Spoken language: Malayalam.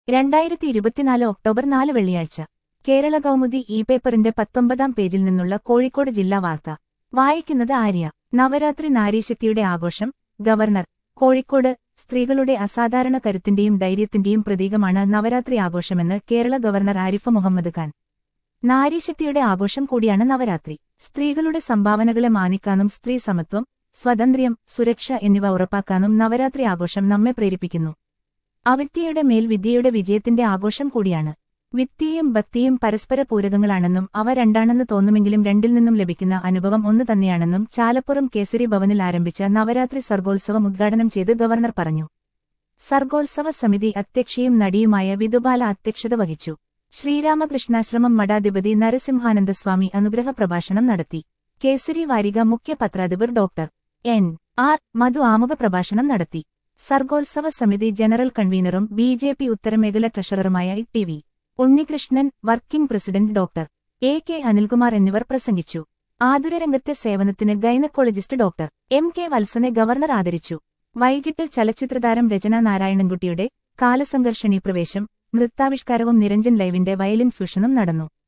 രണ്ടായിരത്തി ഇരുപത്തിനാല് ഒക്ടോബർ നാല് വെള്ളിയാഴ്ച കേരള കൗമുദി ഇ പേപ്പറിന്റെ പത്തൊമ്പതാം പേജിൽ നിന്നുള്ള കോഴിക്കോട് ജില്ലാ വാർത്ത വായിക്കുന്നത് ആര്യ നവരാത്രി നാരീശക്തിയുടെ ആഘോഷം ഗവർണർ കോഴിക്കോട് സ്ത്രീകളുടെ അസാധാരണ കരുത്തിന്റെയും ധൈര്യത്തിന്റെയും പ്രതീകമാണ് നവരാത്രി ആഘോഷമെന്ന് കേരള ഗവർണർ ആരിഫ് മുഹമ്മദ് ഖാൻ നാരീശക്തിയുടെ ആഘോഷം കൂടിയാണ് നവരാത്രി സ്ത്രീകളുടെ സംഭാവനകളെ മാനിക്കാനും സ്ത്രീ സമത്വം സ്വാതന്ത്ര്യം സുരക്ഷ എന്നിവ ഉറപ്പാക്കാനും നവരാത്രി ആഘോഷം നമ്മെ പ്രേരിപ്പിക്കുന്നു അവിദ്യയുടെ മേൽ വിദ്യയുടെ വിജയത്തിന്റെ ആഘോഷം കൂടിയാണ് വിദ്യയും ഭക്തിയും പരസ്പര പൂരകങ്ങളാണെന്നും അവ രണ്ടാണെന്ന് തോന്നുമെങ്കിലും രണ്ടിൽ നിന്നും ലഭിക്കുന്ന അനുഭവം ഒന്ന് തന്നെയാണെന്നും ചാലപ്പുറം കേസരി ഭവനിൽ ആരംഭിച്ച നവരാത്രി സർഗോത്സവം ഉദ്ഘാടനം ചെയ്ത് ഗവർണർ പറഞ്ഞു സർഗോത്സവ സമിതി അധ്യക്ഷയും നടിയുമായ വിധുബാല അധ്യക്ഷത വഹിച്ചു ശ്രീരാമകൃഷ്ണാശ്രമം മഠാധിപതി നരസിംഹാനന്ദസ്വാമി അനുഗ്രഹ പ്രഭാഷണം നടത്തി കേസരി വാരിക മുഖ്യ പത്രാധിപർ ഡോക്ടർ എൻ ആർ മധു ആമുഖ പ്രഭാഷണം നടത്തി സർഗോത്സവ സമിതി ജനറൽ കൺവീനറും ബി ജെ പി ഉത്തരമേഖല ട്രഷററുമായ T V Unnikrishnan working president doctor A K Anilkumar എന്നിവർ പ്രസംഗിച്ചു ആതുരരംഗത്തെ സേവനത്തിന് ഗൈനക്കോളജിസ്റ്റ് ഡോക്ടർ എം കെ വത്സനെ ഗവർണർ ആദരിച്ചു വൈകിട്ട് ചലച്ചിത്രതാരം രചന നാരായണൻകുട്ടിയുടെ കാലസംഘർഷണി പ്രവേശം നൃത്താവിഷ്കാരവും നിരഞ്ജൻ ലൈവിന്റെ വയലിൻ ഫ്യൂഷനും നടന്നു